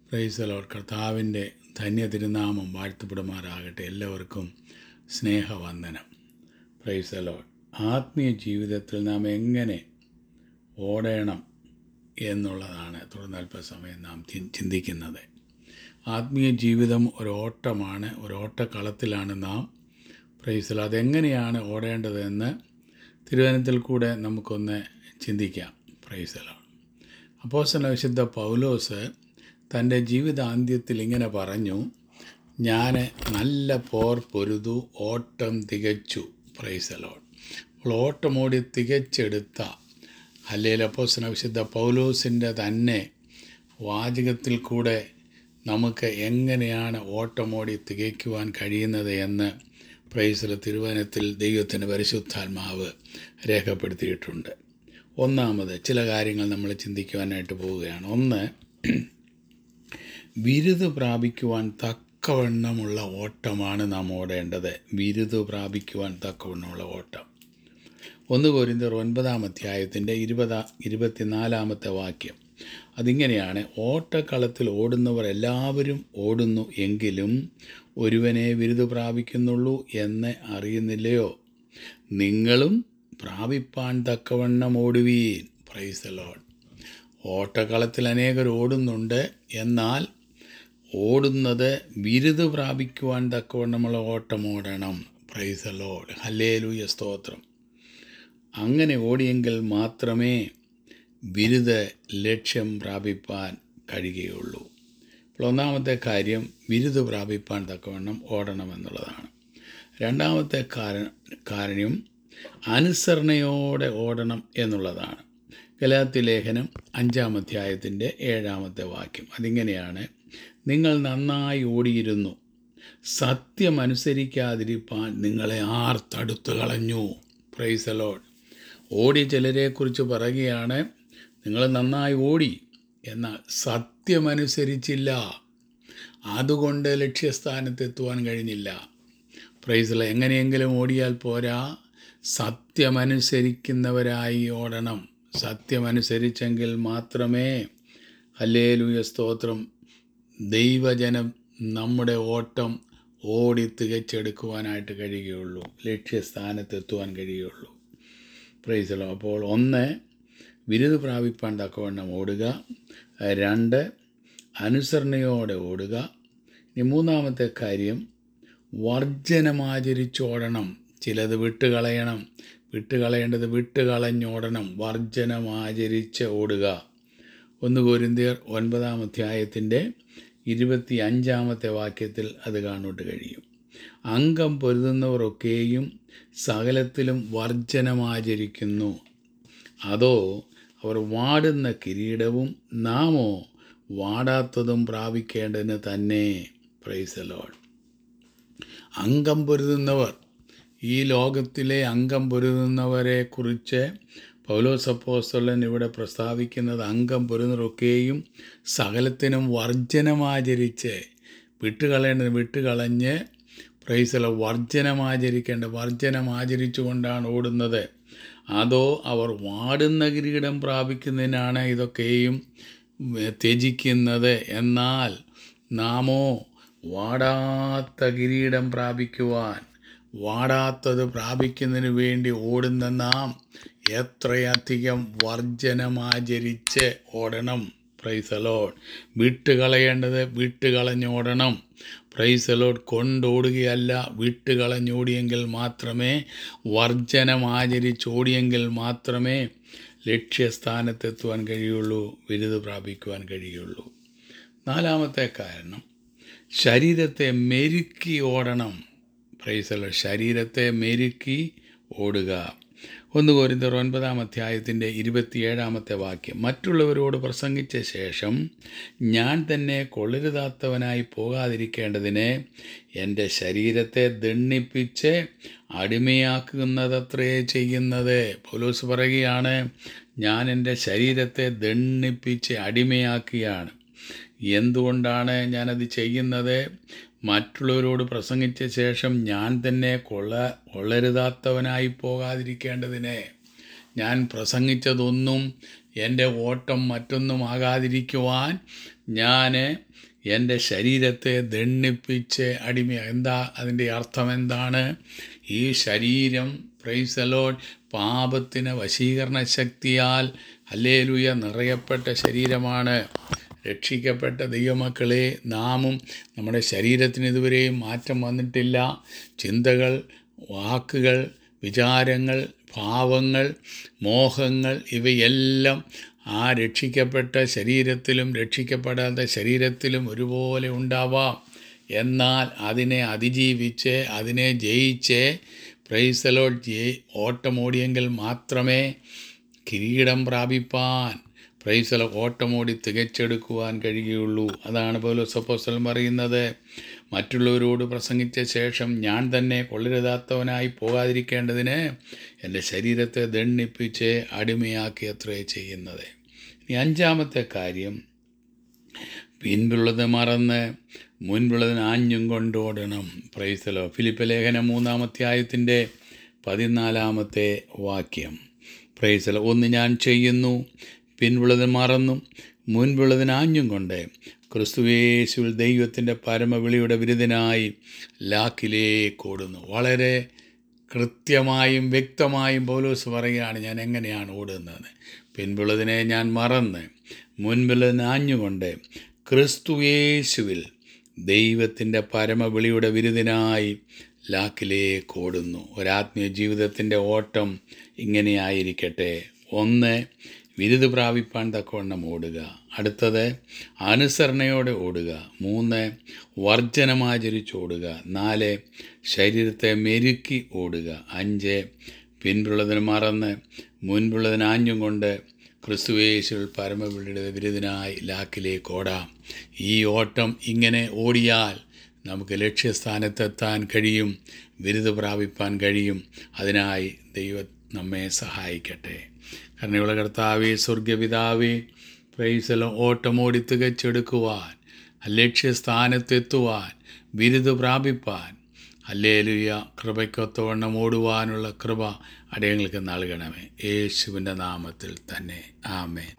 പ്രൈസലോർ കർത്താവിൻ്റെ ധന്യ തിരുനാമം വാഴ്ത്തപ്പെടുമാറാകട്ടെ എല്ലാവർക്കും സ്നേഹവന്ദനം പ്രൈസലോർ ആത്മീയ ജീവിതത്തിൽ നാം എങ്ങനെ ഓടണം എന്നുള്ളതാണ് തുടർന്ന് അല്പസമയം നാം ചി- ചിന്തിക്കുന്നത് ആത്മീയ ജീവിതം ഒരു ഓട്ടമാണ് ഒരു ഓട്ടക്കളത്തിലാണ് നാം പ്രൈസലോ അതെങ്ങനെയാണ് ഓടേണ്ടതെന്ന് തിരുവനന്തത്തിൽ കൂടെ നമുക്കൊന്ന് ചിന്തിക്കാം പ്രൈസലോ അപ്പോസ്തല വിശുദ്ധ പൗലോസ് തൻ്റെ ജീവിതാന്ത്യത്തിൽ ഇങ്ങനെ പറഞ്ഞു ഞാൻ നല്ല പോർ പൊരുതു ഓട്ടം തികച്ചു പ്രൈസലോൺ അപ്പോൾ ഓട്ടമോടി തികച്ചെടുത്ത അല്ലെങ്കിൽ അപ്പോസ്തല വിശുദ്ധ പൗലോസിൻ്റെ തന്നെ വാചകത്തിൽ കൂടെ നമുക്ക് എങ്ങനെയാണ് ഓട്ടമോടി തികയ്ക്കുവാൻ കഴിയുന്നത് എന്ന് പ്രൈസല തിരുവനത്തിൽ ദൈവത്തിൻ്റെ പരിശുദ്ധാത്മാവ് രേഖപ്പെടുത്തിയിട്ടുണ്ട് ഒന്നാമത് ചില കാര്യങ്ങൾ നമ്മൾ ചിന്തിക്കുവാനായിട്ട് പോവുകയാണ് ഒന്ന് ബിരുദ് പ്രാപിക്കുവാൻ തക്കവണ്ണമുള്ള ഓട്ടമാണ് നാം ഓടേണ്ടത് ബിരുദ് പ്രാപിക്കുവാൻ തക്കവണ്ണമുള്ള ഓട്ടം ഒന്ന് കോരിന്തർ ഒൻപതാം അധ്യായത്തിൻ്റെ ഇരുപതാ ഇരുപത്തിനാലാമത്തെ വാക്യം അതിങ്ങനെയാണ് ഓട്ടക്കളത്തിൽ ഓടുന്നവർ എല്ലാവരും ഓടുന്നു എങ്കിലും ഒരുവനെ ബിരുദ് പ്രാപിക്കുന്നുള്ളൂ എന്ന് അറിയുന്നില്ലയോ നിങ്ങളും പ്രാപിപ്പാൻ തക്കവണ്ണം ഓടുവീൻ പ്രൈസ് ലോഡ് ഓട്ടക്കളത്തിൽ അനേകർ ഓടുന്നുണ്ട് എന്നാൽ ഓടുന്നത് ബിരുദ് പ്രാപിക്കുവാൻ തക്കവണ്ണമുള്ള ഓട്ടം ഓടണം പ്രൈസ് ലോഡ് ഹല്ലേലൂയ സ്തോത്രം അങ്ങനെ ഓടിയെങ്കിൽ മാത്രമേ ബിരുദ ലക്ഷ്യം പ്രാപിപ്പാൻ കഴിയുകയുള്ളൂ അപ്പോൾ ഒന്നാമത്തെ കാര്യം ബിരുദ് പ്രാപിപ്പാൻ തക്കവണ്ണം ഓടണമെന്നുള്ളതാണ് രണ്ടാമത്തെ കാര കാര്യം അനുസരണയോടെ ഓടണം എന്നുള്ളതാണ് ഗലാത്തി ലേഖനം അഞ്ചാം അധ്യായത്തിൻ്റെ ഏഴാമത്തെ വാക്യം അതിങ്ങനെയാണ് നിങ്ങൾ നന്നായി ഓടിയിരുന്നു സത്യമനുസരിക്കാതിരിപ്പാൻ നിങ്ങളെ ആർ തടുത്തു കളഞ്ഞു പ്രൈസലോഡ് ഓടി ചിലരെക്കുറിച്ച് പറയുകയാണ് നിങ്ങൾ നന്നായി ഓടി എന്നാൽ സത്യമനുസരിച്ചില്ല അതുകൊണ്ട് ലക്ഷ്യസ്ഥാനത്തെത്തുവാൻ കഴിഞ്ഞില്ല പ്രൈസില എങ്ങനെയെങ്കിലും ഓടിയാൽ പോരാ സത്യമനുസരിക്കുന്നവരായി ഓടണം സത്യമനുസരിച്ചെങ്കിൽ മാത്രമേ ഹല്ലേലൂയ സ്തോത്രം ദൈവജനം നമ്മുടെ ഓട്ടം ഓടി തികച്ചെടുക്കുവാനായിട്ട് കഴിയുകയുള്ളൂ ലക്ഷ്യസ്ഥാനത്തെത്തുവാൻ കഴിയുകയുള്ളൂ പ്രൈസലോ അപ്പോൾ ഒന്ന് ബിരുദ് പ്രാപിപ്പാൻ തക്കവണ്ണം ഓടുക രണ്ട് അനുസരണയോടെ ഓടുക ഇനി മൂന്നാമത്തെ കാര്യം വർജനമാചരിച്ചോടണം ചിലത് വിട്ടുകളയണം വിട്ടുകളയേണ്ടത് വിട്ടുകളഞ്ഞോടണം വർജനമാചരിച്ച് ഓടുക ഒന്ന് കോരിന്തിയർ ഒൻപതാം അധ്യായത്തിൻ്റെ ഇരുപത്തി അഞ്ചാമത്തെ വാക്യത്തിൽ അത് കാണോട്ട് കഴിയും അംഗം പൊരുതുന്നവരൊക്കെയും സകലത്തിലും വർജനമാചരിക്കുന്നു അതോ അവർ വാടുന്ന കിരീടവും നാമോ വാടാത്തതും പ്രാപിക്കേണ്ടതിന് തന്നെ പ്രൈസലോൾ അംഗം പൊരുതുന്നവർ ഈ ലോകത്തിലെ അംഗം പൊരുതുന്നവരെ കുറിച്ച് പൗലോസപ്പോസ്തലൻ ഇവിടെ പ്രസ്താവിക്കുന്നത് അംഗം പൊരുന്നവരൊക്കെയും സകലത്തിനും വർജനമാചരിച്ച് വിട്ടുകളയേണ്ടത് വിട്ടുകളഞ്ഞ് പ്രൈസല വർജനമാചരിക്കേണ്ട വർജനമാചരിച്ചുകൊണ്ടാണ് ഓടുന്നത് അതോ അവർ വാടുന്ന കിരീടം പ്രാപിക്കുന്നതിനാണ് ഇതൊക്കെയും ത്യജിക്കുന്നത് എന്നാൽ നാമോ വാടാത്ത കിരീടം പ്രാപിക്കുവാൻ വാടാത്തത് പ്രാപിക്കുന്നതിന് വേണ്ടി ഓടുന്ന നാം എത്രയധികം വർജനമാചരിച്ച് ഓടണം പ്രൈസലോഡ് വിട്ടുകളയേണ്ടത് വിട്ടുകളഞ്ഞോടണം പ്രൈസലോഡ് കൊണ്ടോടുകയല്ല വിട്ടുകളഞ്ഞോടിയെങ്കിൽ മാത്രമേ വർജനമാചരിച്ചോടിയെങ്കിൽ മാത്രമേ ലക്ഷ്യസ്ഥാനത്തെത്തുവാൻ കഴിയുള്ളൂ ബിരുദ് പ്രാപിക്കുവാൻ കഴിയുള്ളൂ നാലാമത്തെ കാരണം ശരീരത്തെ മെരുക്കി ഓടണം പ്രൈസലോ ശരീരത്തെ മെരുക്കി ഓടുക ഒന്ന് കോരിന്തർ ഒൻപതാം അധ്യായത്തിൻ്റെ ഇരുപത്തിയേഴാമത്തെ വാക്യം മറ്റുള്ളവരോട് പ്രസംഗിച്ച ശേഷം ഞാൻ തന്നെ കൊള്ളരുതാത്തവനായി പോകാതിരിക്കേണ്ടതിന് എൻ്റെ ശരീരത്തെ ദണ്ണിപ്പിച്ച് അടിമയാക്കുന്നതത്രേ ചെയ്യുന്നത് പോലീസ് പറയുകയാണ് ഞാൻ എൻ്റെ ശരീരത്തെ ദണ്ണിപ്പിച്ച് അടിമയാക്കുകയാണ് എന്തുകൊണ്ടാണ് ഞാനത് ചെയ്യുന്നത് മറ്റുള്ളവരോട് പ്രസംഗിച്ച ശേഷം ഞാൻ തന്നെ കൊള്ള കൊള്ളരുതാത്തവനായി പോകാതിരിക്കേണ്ടതിന് ഞാൻ പ്രസംഗിച്ചതൊന്നും എൻ്റെ ഓട്ടം മറ്റൊന്നും ആകാതിരിക്കുവാൻ ഞാൻ എൻ്റെ ശരീരത്തെ ദണ്ണിപ്പിച്ച് അടിമ എന്താ അതിൻ്റെ അർത്ഥം എന്താണ് ഈ ശരീരം പ്രൈസലോൺ പാപത്തിന് വശീകരണ ശക്തിയാൽ അല്ലേലുയ നിറയപ്പെട്ട ശരീരമാണ് രക്ഷിക്കപ്പെട്ട ദൈവമക്കളെ നാമും നമ്മുടെ ശരീരത്തിന് ഇതുവരെയും മാറ്റം വന്നിട്ടില്ല ചിന്തകൾ വാക്കുകൾ വിചാരങ്ങൾ ഭാവങ്ങൾ മോഹങ്ങൾ ഇവയെല്ലാം ആ രക്ഷിക്കപ്പെട്ട ശരീരത്തിലും രക്ഷിക്കപ്പെടാത്ത ശരീരത്തിലും ഒരുപോലെ ഉണ്ടാവാം എന്നാൽ അതിനെ അതിജീവിച്ച് അതിനെ ജയിച്ച് പ്രൈസലോ ജയി ഓട്ടമോടിയെങ്കിൽ മാത്രമേ കിരീടം പ്രാപിപ്പാൻ പ്രൈസല ഓട്ടമോടി തികച്ചെടുക്കുവാൻ കഴിയുള്ളൂ അതാണ് പൗലോസ് അപ്പോസ്തലൻ പറയുന്നത് മറ്റുള്ളവരോട് പ്രസംഗിച്ച ശേഷം ഞാൻ തന്നെ കൊള്ളരുതാത്തവനായി പോകാതിരിക്കേണ്ടതിന് എൻ്റെ ശരീരത്തെ ദണ്ണിപ്പിച്ച് അടിമയാക്കി അത്രേ ചെയ്യുന്നത് ഇനി അഞ്ചാമത്തെ കാര്യം പിൻപുള്ളത് മറന്ന് മുൻപുള്ളതിന് ആഞ്ഞും കൊണ്ടോടണം പ്രൈസലോ ഫിലിപ്പ് ലേഖനം മൂന്നാമധ്യായത്തിൻ്റെ പതിനാലാമത്തെ വാക്യം പ്രൈസലോ ഒന്ന് ഞാൻ ചെയ്യുന്നു പിൻപുള്ളത് മറന്നും മുൻപുള്ളതിന് ആഞ്ഞും കൊണ്ട് ക്രിസ്തുവേശുവിൽ ദൈവത്തിൻ്റെ പരമവിളിയുടെ വിരുദ്ധനായി ലാക്കിലേക്ക് ഓടുന്നു വളരെ കൃത്യമായും വ്യക്തമായും പൗലോസ് പറയുകയാണ് ഞാൻ എങ്ങനെയാണ് ഓടുന്നത് പിൻപുള്ളതിനെ ഞാൻ മറന്ന് മുൻപുള്ളതിന് ആഞ്ഞുകൊണ്ട് ക്രിസ്തുയേശുവിൽ ദൈവത്തിൻ്റെ പരമവിളിയുടെ വിരുദ്ധനായി ലാക്കിലേക്ക് ഓടുന്നു ഒരാത്മീയ ജീവിതത്തിൻ്റെ ഓട്ടം ഇങ്ങനെയായിരിക്കട്ടെ ഒന്ന് വിരുദ് പ്രാപിപ്പാൻ തക്കവണ്ണം ഓടുക അടുത്തത് അനുസരണയോടെ ഓടുക മൂന്ന് വർജനമാചരിച്ച് ഓടുക നാല് ശരീരത്തെ മെരുക്കി ഓടുക അഞ്ച് പിൻപുള്ളതിന് മറന്ന് മുൻപുള്ളതിന് ആഞ്ഞും കൊണ്ട് ക്രിസ്തുവേശുകൾ പരമവിളിയുടെ വിരുദ്ധനായി ലാക്കിലേക്ക് ഓടാം ഈ ഓട്ടം ഇങ്ങനെ ഓടിയാൽ നമുക്ക് ലക്ഷ്യസ്ഥാനത്തെത്താൻ കഴിയും ബിരുദ പ്രാപിപ്പാൻ കഴിയും അതിനായി ദൈവം നമ്മെ സഹായിക്കട്ടെ കരുണയുള്ള കർത്താവേ സ്വർഗപിതാവേ പ്രൈസലം ഓട്ടമോടി തികച്ചെടുക്കുവാൻ ലക്ഷ്യസ്ഥാനത്തെത്തുവാൻ ബിരുദ പ്രാപിപ്പാൻ അല്ലേലുയ കൃപയ്ക്കൊത്തവണ്ണം ഓടുവാനുള്ള കൃപ അടയങ്ങൾക്ക് നൽകണമേ യേശുവിൻ്റെ നാമത്തിൽ തന്നെ ആമേൻ